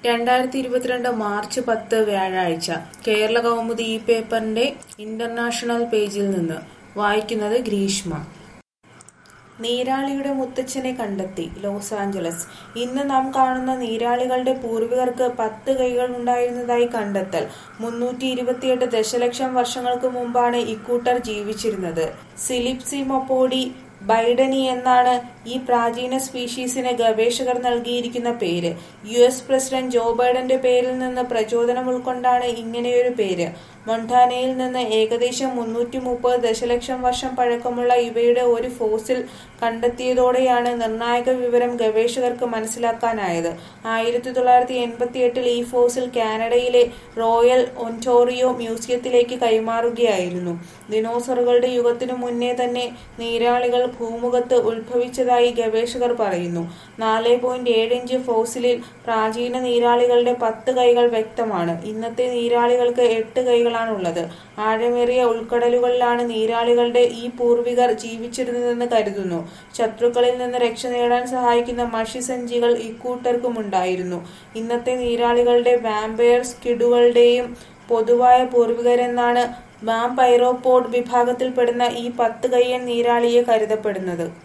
രണ്ടായിരത്തി ഇരുപത്തിരണ്ട് മാർച്ച് പത്ത് വ്യാഴാഴ്ച കേരള കൗമുദി ഈ പേപ്പറിന്റെ ഇന്റർനാഷണൽ പേജിൽ നിന്ന് വായിക്കുന്നത് ഗ്രീഷ്മ നീരാളിയുടെ മുത്തച്ഛനെ കണ്ടെത്തി ലോസ് ആഞ്ചലസ് ഇന്ന് നാം കാണുന്ന നീരാളികളുടെ പൂർവികർക്ക് പത്ത് കൈകൾ ഉണ്ടായിരുന്നതായി കണ്ടെത്തൽ മുന്നൂറ്റി ഇരുപത്തിയെട്ട് ദശലക്ഷം വർഷങ്ങൾക്ക് മുമ്പാണ് ഇക്കൂട്ടർ ജീവിച്ചിരുന്നത് സിലിപ്സിമൊപ്പോഡി ബൈഡനി എന്നാണ് ഈ പ്രാചീന സ്പീഷീസിന് ഗവേഷകർ നൽകിയിരിക്കുന്ന പേര് യു എസ് പ്രസിഡന്റ് ജോ ബൈഡന്റെ പേരിൽ നിന്ന് പ്രചോദനം ഉൾക്കൊണ്ടാണ് ഇങ്ങനെയൊരു പേര് മൊണ്ടാനയിൽ നിന്ന് ഏകദേശം മുന്നൂറ്റി മുപ്പത് ദശലക്ഷം വർഷം പഴക്കമുള്ള ഇവയുടെ ഒരു ഫോസിൽ കണ്ടെത്തിയതോടെയാണ് നിർണായക വിവരം ഗവേഷകർക്ക് മനസ്സിലാക്കാനായത് ആയിരത്തി തൊള്ളായിരത്തി എൺപത്തി എട്ടിൽ ഈ ഫോസിൽ കാനഡയിലെ റോയൽ ഒന്റോറിയോ മ്യൂസിയത്തിലേക്ക് കൈമാറുകയായിരുന്നു ദിനോസറുകളുടെ യുഗത്തിനു മുന്നേ തന്നെ നീരാളികൾ ഭൂമുഖത്ത് ഉത്ഭവിച്ചതായി ഗവേഷകർ പറയുന്നു നാല് പോയിന്റ് ഏഴ് ഇഞ്ച് ഫോസിലിൽ പ്രാചീന നീരാളികളുടെ പത്ത് കൈകൾ വ്യക്തമാണ് ഇന്നത്തെ നീരാളികൾക്ക് എട്ട് കൈകളാണുള്ളത് ആഴമേറിയ ഉൾക്കടലുകളിലാണ് നീരാളികളുടെ ഈ പൂർവികർ ജീവിച്ചിരുന്നതെന്ന് കരുതുന്നു ശത്രുക്കളിൽ നിന്ന് രക്ഷ നേടാൻ സഹായിക്കുന്ന മഷിസഞ്ചികൾ ഇക്കൂട്ടർക്കുമുണ്ടായിരുന്നു ഇന്നത്തെ നീരാളികളുടെ വാമ്പയർ സ്കിഡുകളുടെയും പൊതുവായ പൂർവികരെന്നാണ് വാമ്പൈറോപോഡ് വിഭാഗത്തിൽപ്പെടുന്ന ഈ പത്ത് കയ്യൻ നീരാളിയെ കരുതപ്പെടുന്നത്